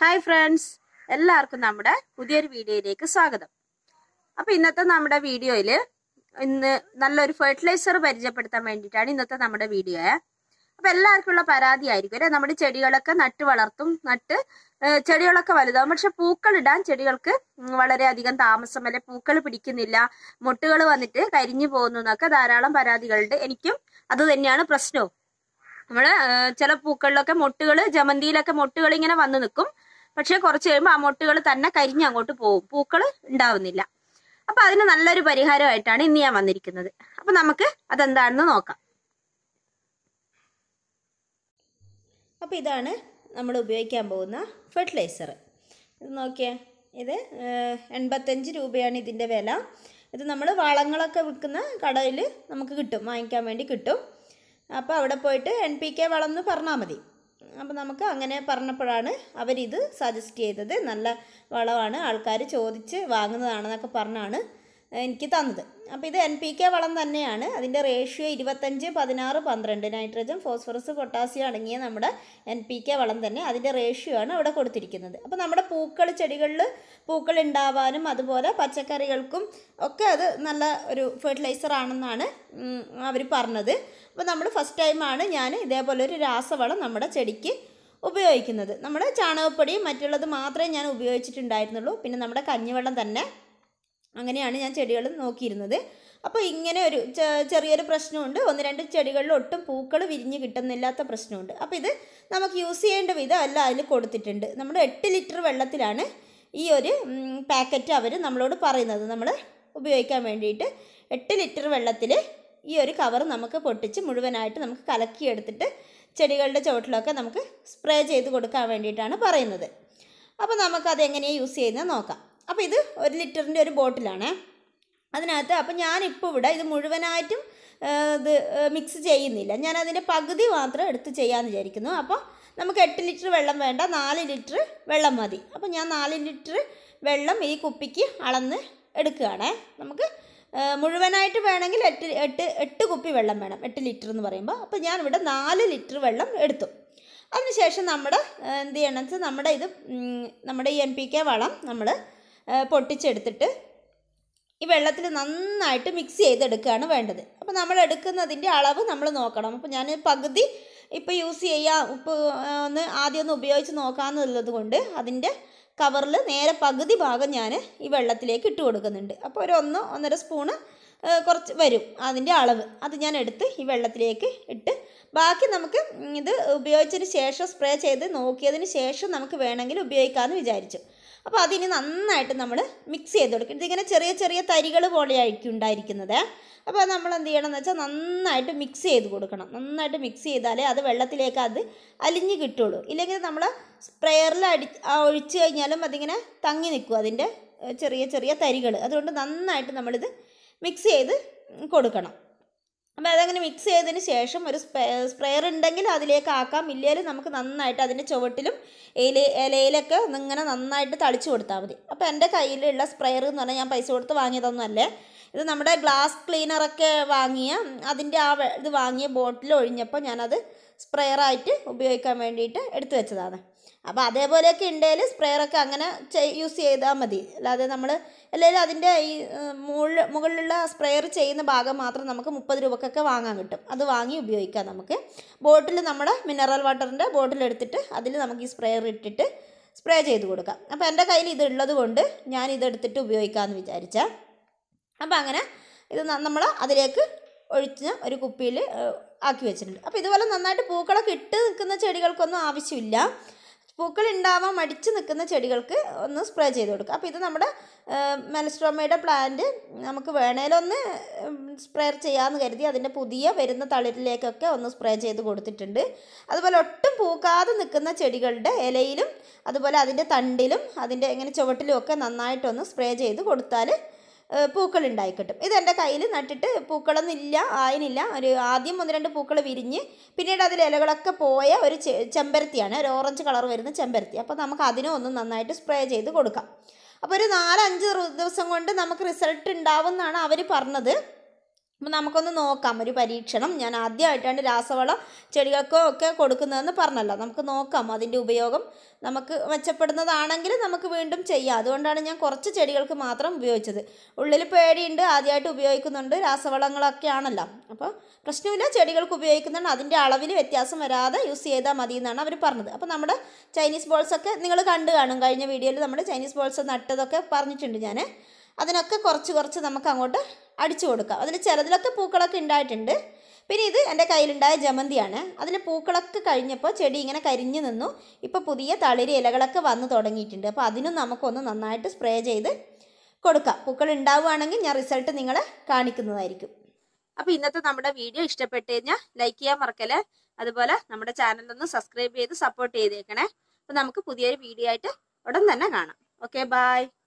hi friends എല്ലാവർക്കും നമ്മുടെ പുതിയൊരു വീഡിയോയിലേക്ക് സ്വാഗതം അപ്പൊ ഇന്നത്തെ നമ്മുടെ വീഡിയോയില് ഇന്ന് നല്ലൊരു ഫെർട്ടിലൈസർ പരിചയപ്പെടുത്താൻ വേണ്ടിയിട്ടാണ് ഇന്നത്തെ നമ്മുടെ വീഡിയോ അപ്പൊ എല്ലാവർക്കും ഉള്ള പരാതി ആയിരിക്കും അല്ലെ നമ്മുടെ ചെടികളൊക്കെ നട്ട് വളർത്തും നട്ട് ഏഹ് ചെടികളൊക്കെ വലുതാവും പക്ഷെ പൂക്കൾ ഇടാൻ ചെടികൾക്ക് ഉം വളരെയധികം താമസം അല്ലെ പൂക്കൾ പിടിക്കുന്നില്ല മുട്ടുകൾ വന്നിട്ട് കരിഞ്ഞു പോകുന്നു എന്നൊക്കെ ധാരാളം പരാതികളുണ്ട് എനിക്കും അത് തന്നെയാണ് പ്രശ്നവും നമ്മള് ഏഹ് ചില പൂക്കളിലൊക്കെ മൊട്ടുകൾ ജമന്തിയിലൊക്കെ മൊട്ടുകൾ ഇങ്ങനെ വന്നു നിൽക്കും പക്ഷെ കുറച്ച് കഴിയുമ്പോൾ ആ മൊട്ടുകൾ തന്നെ കരിഞ്ഞ് അങ്ങോട്ട് പോകും പൂക്കൾ ഉണ്ടാവുന്നില്ല അപ്പൊ അതിന് നല്ലൊരു പരിഹാരമായിട്ടാണ് ഇന്ന് ഞാൻ വന്നിരിക്കുന്നത് അപ്പൊ നമുക്ക് അതെന്താണെന്ന് നോക്കാം അപ്പോൾ ഇതാണ് നമ്മൾ ഉപയോഗിക്കാൻ പോകുന്ന ഫെർട്ടിലൈസർ ഇത് നോക്കിയേ ഇത് ഏഹ്, എൺപത്തഞ്ച് രൂപയാണ് ഇതിൻ്റെ വില ഇത് നമ്മൾ വളങ്ങളൊക്കെ വിൽക്കുന്ന കടയിൽ നമുക്ക് കിട്ടും വാങ്ങിക്കാൻ വേണ്ടി കിട്ടും അപ്പോൾ അവിടെ പോയിട്ട് എൻ പി കെ വളം എന്ന് പറഞ്ഞാൽ മതി അപ്പോൾ നമുക്ക് അങ്ങനെ പറഞ്ഞപ്പോഴാണ് അവരിത് സജസ്റ്റ് ചെയ്തത് നല്ല വളമാണ് ആൾക്കാർ ചോദിച്ച് വാങ്ങുന്നതാണെന്നൊക്കെ പറഞ്ഞാണ് എനിക്ക് തന്നത് അപ്പോൾ ഇത് എൻ പി കെ വളം തന്നെയാണ് അതിൻ്റെ റേഷ്യോ ഇരുപത്തഞ്ച് പതിനാറ് പന്ത്രണ്ട് നൈട്രജൻ ഫോസ്ഫറസ് പൊട്ടാസ്യം അടങ്ങിയ നമ്മുടെ എൻ പി കെ വളം തന്നെ അതിൻ്റെ റേഷ്യോ ആണ് അവിടെ കൊടുത്തിരിക്കുന്നത് അപ്പോൾ നമ്മുടെ പൂക്കൾ ചെടികളിൽ പൂക്കൾ ഉണ്ടാവാനും അതുപോലെ പച്ചക്കറികൾക്കും ഒക്കെ അത് നല്ല ഒരു ഫെർട്ടിലൈസർ ആണെന്നാണ് അവർ പറഞ്ഞത് അപ്പോൾ നമ്മൾ ഫസ്റ്റ് ടൈമാണ് ഞാൻ ഇതേപോലെ ഒരു രാസവളം നമ്മുടെ ചെടിക്ക് ഉപയോഗിക്കുന്നത് നമ്മുടെ ചാണകപ്പൊടിയും മറ്റുള്ളത് മാത്രമേ ഞാൻ ഉപയോഗിച്ചിട്ടുണ്ടായിരുന്നുള്ളൂ പിന്നെ നമ്മുടെ കഞ്ഞിവെള്ളം തന്നെ അങ്ങനെയാണ് ഞാൻ ചെടികൾ നോക്കിയിരുന്നത് അപ്പോൾ ഇങ്ങനെ ഒരു ചെ- ചെറിയൊരു പ്രശ്നമുണ്ട് ഒന്ന് രണ്ട് ചെടികളിൽ ഒട്ടും പൂക്കൾ വിരിഞ്ഞ് കിട്ടുന്നില്ലാത്ത പ്രശ്നമുണ്ട് അപ്പോൾ ഇത് നമുക്ക് യൂസ് ചെയ്യേണ്ട വിധം അല്ല അതിൽ കൊടുത്തിട്ടുണ്ട് നമ്മൾ എട്ട് ലിറ്റർ വെള്ളത്തിലാണ് ഈ ഒരു പാക്കറ്റ് അവർ നമ്മളോട് പറയുന്നത് നമ്മൾ ഉപയോഗിക്കാൻ വേണ്ടിയിട്ട് എട്ട് ലിറ്റർ വെള്ളത്തിൽ ഈ ഒരു കവർ നമുക്ക് പൊട്ടിച്ച് മുഴുവനായിട്ട് നമുക്ക് കലക്കിയെടുത്തിട്ട് ചെടികളുടെ ചുവട്ടിലൊക്കെ നമുക്ക് സ്പ്രേ ചെയ്ത് കൊടുക്കാൻ വേണ്ടിയിട്ടാണ് പറയുന്നത് അപ്പോൾ നമുക്കത് എങ്ങനെയാണ് യൂസ് ചെയ്യുന്നത് നോക്കാം അപ്പോൾ ഇത് ഒരു ലിറ്ററിൻ്റെ ഒരു ബോട്ടിലാണ് അതിനകത്ത് അപ്പോൾ ഞാനിപ്പോൾ ഇവിടെ ഇത് മുഴുവനായിട്ടും ആ, ഇത് മിക്സ് ചെയ്യുന്നില്ല ഞാൻ അതിൻ്റെ പകുതി മാത്രം എടുത്ത് ചെയ്യാമെന്ന് വിചാരിക്കുന്നു അപ്പോൾ നമുക്ക് എട്ട് ലിറ്റർ വെള്ളം വേണ്ട നാല് ലിറ്റർ വെള്ളം മതി അപ്പോൾ ഞാൻ നാല് ലിറ്റർ വെള്ളം ഈ കുപ്പിക്ക് അളന്ന് എടുക്കുകയാണേ നമുക്ക് ആ, മുഴുവനായിട്ട് വേണമെങ്കിൽ എട്ട് എട്ട് എട്ട് കുപ്പി വെള്ളം വേണം എട്ട് ലിറ്റർ എന്ന് പറയുമ്പോൾ അപ്പോൾ ഞാനിവിടെ നാല് ലിറ്റർ വെള്ളം എടുത്തു അതിനുശേഷം നമ്മുടെ ആ, എന്ത് ചെയ്യണമെന്ന് വെച്ചാൽ നമ്മുടെ ഇത് ഉം, നമ്മുടെ ഈ എൻ പി കെ വളം നമ്മൾ പൊട്ടിച്ചെടുത്തിട്ട് ഈ വെള്ളത്തിൽ നന്നായിട്ട് മിക്സ് ചെയ്തെടുക്കുകയാണ് വേണ്ടത് അപ്പോൾ നമ്മൾ എടുക്കുന്നതിൻ്റെ അളവ് നമ്മൾ നോക്കണം അപ്പോൾ ഞാൻ പകുതി ഇപ്പോൾ യൂസ് ചെയ്യാം ഇപ്പോൾ ഒന്ന് ആദ്യം ഒന്ന് ഉപയോഗിച്ച് നോക്കാമെന്നുള്ളത് കൊണ്ട് അതിൻ്റെ കവറിൽ നേരെ പകുതി ഭാഗം ഞാൻ ഈ വെള്ളത്തിലേക്ക് ഇട്ട് കൊടുക്കുന്നുണ്ട് അപ്പോൾ ഒരു ഒന്ന് ഒന്നര സ്പൂണ് ഏഹ്, കുറച്ച് വരും അതിൻ്റെ അളവ് അത് ഞാൻ എടുത്ത് ഈ വെള്ളത്തിലേക്ക് ഇട്ട് ബാക്കി നമുക്ക് ഉം, ഇത് ഉപയോഗിച്ചതിന് ശേഷം സ്പ്രേ ചെയ്ത് നോക്കിയതിന് ശേഷം നമുക്ക് വേണമെങ്കിൽ ഉപയോഗിക്കാമെന്ന് വിചാരിച്ചു അപ്പോൾ അതിന് നന്നായിട്ട് നമ്മൾ മിക്സ് ചെയ്ത് കൊടുക്കും ഇതിങ്ങനെ ചെറിയ ചെറിയ തരികൾ പോലെയായിരിക്കും ഉണ്ടായിരിക്കുന്നത് അപ്പോൾ നമ്മൾ എന്ത് ചെയ്യണം എന്ന് വെച്ചാൽ നന്നായിട്ട് മിക്സ് ചെയ്ത് കൊടുക്കണം നന്നായിട്ട് മിക്സ് ചെയ്താലേ അത് വെള്ളത്തിലേക്ക് അത് അലിഞ്ഞ് കിട്ടുള്ളൂ ഇല്ലെങ്കിൽ നമ്മൾ സ്പ്രെയറിൽ അടി ആ ഒഴിച്ച് കഴിഞ്ഞാലും അതിങ്ങനെ തങ്ങി നിൽക്കും അതിൻ്റെ ഏഹ്, ചെറിയ ചെറിയ തരികൾ അതുകൊണ്ട് നന്നായിട്ട് നമ്മളിത് മിക്സ് ചെയ്ത് കൊടുക്കണം അപ്പോൾ അതങ്ങനെ മിക്സ് ചെയ്തതിന് ശേഷം ഒരു സ്പ്രേ സ്പ്രെയർ ഉണ്ടെങ്കിൽ അതിലേക്ക് ആക്കാം ഇല്ലെങ്കിൽ നമുക്ക് നന്നായിട്ട് അതിൻ്റെ ചുവട്ടിലും ഇല ഇലയിലൊക്കെ ഇങ്ങനെ നന്നായിട്ട് തളിച്ചു കൊടുത്താൽ മതി അപ്പോൾ എൻ്റെ കയ്യിലുള്ള സ്പ്രെയർ എന്ന് പറഞ്ഞാൽ ഞാൻ പൈസ കൊടുത്ത് വാങ്ങിയതൊന്നും അല്ലേ ഇത് നമ്മുടെ ഗ്ലാസ് ക്ലീനറൊക്കെ വാങ്ങിയ അതിൻ്റെ ആ വെ- ഇത് വാങ്ങിയ ബോട്ടിൽ ഒഴിഞ്ഞപ്പോൾ ഞാനത് സ്പ്രെയറായിട്ട് ഉപയോഗിക്കാൻ വേണ്ടിയിട്ട് എടുത്തു വെച്ചതാണ് അപ്പോൾ അതേപോലെയൊക്കെ ഉണ്ടെങ്കിൽ സ്പ്രെയറൊക്കെ അങ്ങനെ യൂസ് ചെയ്താൽ മതി അല്ലാതെ നമ്മൾ അല്ലെങ്കിൽ അതിൻ്റെ ഈ മുകളിൽ മുകളിലുള്ള സ്പ്രെയർ ചെയ്യുന്ന ഭാഗം മാത്രം നമുക്ക് മുപ്പത് രൂപക്കൊക്കെ വാങ്ങാൻ കിട്ടും അത് വാങ്ങി ഉപയോഗിക്കാം നമുക്ക് ബോട്ടിൽ നമ്മുടെ മിനറൽ വാട്ടറിൻ്റെ ബോട്ടിൽ എടുത്തിട്ട് അതിൽ നമുക്ക് ഈ സ്പ്രെയർ ഇട്ടിട്ട് സ്പ്രേ ചെയ്ത് കൊടുക്കാം അപ്പോൾ എൻ്റെ കയ്യിൽ ഇത് ഉള്ളത് കൊണ്ട് ഞാൻ ഇതെടുത്തിട്ട് ഉപയോഗിക്കാമെന്ന് വിചാരിച്ചാൽ അപ്പോൾ അങ്ങനെ ഇത് നമ്മൾ അതിലേക്ക് ഒഴിച്ച് ഒരു കുപ്പിയിൽ ആക്കി വെച്ചിട്ടുണ്ട് അപ്പോൾ ഇതുപോലെ നന്നായിട്ട് പൂക്കളൊക്കെ ഇട്ട് നിൽക്കുന്ന ചെടികൾക്കൊന്നും ആവശ്യമില്ല പൂക്കൾ ഉണ്ടാവാൻ മടിച്ച് നിൽക്കുന്ന ചെടികൾക്ക് ഒന്ന് സ്പ്രേ ചെയ്ത് കൊടുക്കുക അപ്പോൾ ഇത് നമ്മുടെ മെലസ്ട്രോമയുടെ പ്ലാന്റ് നമുക്ക് വേണേലൊന്ന് സ്പ്രേ ചെയ്യാമെന്ന് കരുതി അതിൻ്റെ പുതിയ വരുന്ന തളിരിലേക്കൊക്കെ ഒന്ന് സ്പ്രേ ചെയ്ത് കൊടുത്തിട്ടുണ്ട് അതുപോലെ ഒട്ടും പൂക്കാതെ നിൽക്കുന്ന ചെടികളുടെ ഇലയിലും അതുപോലെ അതിൻ്റെ തണ്ടിലും അതിൻ്റെ ഇങ്ങനെ ചുവട്ടിലും ഒക്കെ നന്നായിട്ടൊന്ന് സ്പ്രേ ചെയ്ത് കൊടുത്താൽ പൂക്കൾ ഉണ്ടായി കിട്ടും ഇത് എൻ്റെ കയ്യിൽ നട്ടിട്ട് പൂക്കളൊന്നും ഇല്ല ആയിനില്ല ഒരു ആദ്യം ഒന്ന് രണ്ട് പൂക്കൾ വിരിഞ്ഞ് പിന്നീട് അതിൽ ഇലകളൊക്കെ പോയ ഒരു ചെ- ചെമ്പരത്തിയാണ് ഒരു ഓറഞ്ച് കളർ വരുന്ന ചെമ്പരത്തി അപ്പോൾ നമുക്ക് അതിനും ഒന്ന് നന്നായിട്ട് സ്പ്രേ ചെയ്ത് കൊടുക്കാം അപ്പോൾ ഒരു നാലഞ്ച് റു- ദിവസം കൊണ്ട് നമുക്ക് റിസൾട്ട് ഉണ്ടാവും എന്നാണ് അവർ പറഞ്ഞത് അപ്പം നമുക്കൊന്ന് നോക്കാം ഒരു പരീക്ഷണം ഞാൻ ആദ്യമായിട്ടാണ് രാസവളം ചെടികൾക്കോ ഒക്കെ കൊടുക്കുന്നതെന്ന് പറഞ്ഞല്ലോ നമുക്ക് നോക്കാം അതിൻ്റെ ഉപയോഗം നമുക്ക് മെച്ചപ്പെടുന്നതാണെങ്കിൽ നമുക്ക് വീണ്ടും ചെയ്യാം അതുകൊണ്ടാണ് ഞാൻ കുറച്ച് ചെടികൾക്ക് മാത്രം ഉപയോഗിച്ചത് ഉള്ളിൽ പേടിയുണ്ട് ആദ്യമായിട്ട് ഉപയോഗിക്കുന്നുണ്ട് രാസവളങ്ങളൊക്കെ ആണല്ലോ അപ്പോൾ പ്രശ്നമില്ല ചെടികൾക്ക് ഉപയോഗിക്കുന്നുണ്ട് അതിൻ്റെ അളവിൽ വ്യത്യാസം വരാതെ യൂസ് ചെയ്താൽ മതി എന്നാണ് അവർ പറഞ്ഞത് അപ്പോൾ നമ്മുടെ ചൈനീസ് ബോൾസൊക്കെ നിങ്ങൾ കണ്ടു കാണും കഴിഞ്ഞ വീഡിയോയിൽ നമ്മൾ ചൈനീസ് ബോൾസ് നട്ടതൊക്കെ പറഞ്ഞിട്ടുണ്ട് ഞാൻ അതിനൊക്കെ കുറച്ച് കുറച്ച് നമുക്ക് അങ്ങോട്ട് അടിച്ചു കൊടുക്കാം അതിൽ ചിലതിലൊക്കെ പൂക്കളൊക്കെ ഉണ്ടായിട്ടുണ്ട് പിന്നെ ഇത് എൻ്റെ കയ്യിലുണ്ടായ ജമന്തിയാണ് അതിൽ പൂക്കളൊക്കെ കഴിഞ്ഞപ്പോൾ ചെടി ഇങ്ങനെ കരിഞ്ഞു നിന്നു ഇപ്പോൾ പുതിയ തളിര് ഇലകളൊക്കെ വന്നു തുടങ്ങിയിട്ടുണ്ട് അപ്പോൾ അതിനും നമുക്കൊന്ന് നന്നായിട്ട് സ്പ്രേ ചെയ്ത് കൊടുക്കാം പൂക്കൾ ഉണ്ടാവുകയാണെങ്കിൽ ഞാൻ റിസൾട്ട് നിങ്ങളെ കാണിക്കുന്നതായിരിക്കും അപ്പോൾ ഇന്നത്തെ നമ്മുടെ വീഡിയോ ഇഷ്ടപ്പെട്ട് കഴിഞ്ഞാൽ ലൈക്ക് ചെയ്യാൻ മറക്കല്ലേ അതുപോലെ നമ്മുടെ ചാനലൊന്ന് സബ്സ്ക്രൈബ് ചെയ്ത് സപ്പോർട്ട് ചെയ്തേക്കണേ അപ്പോൾ നമുക്ക് പുതിയൊരു വീഡിയോ ആയിട്ട് ഉടൻ തന്നെ കാണാം ഓക്കെ ബായ്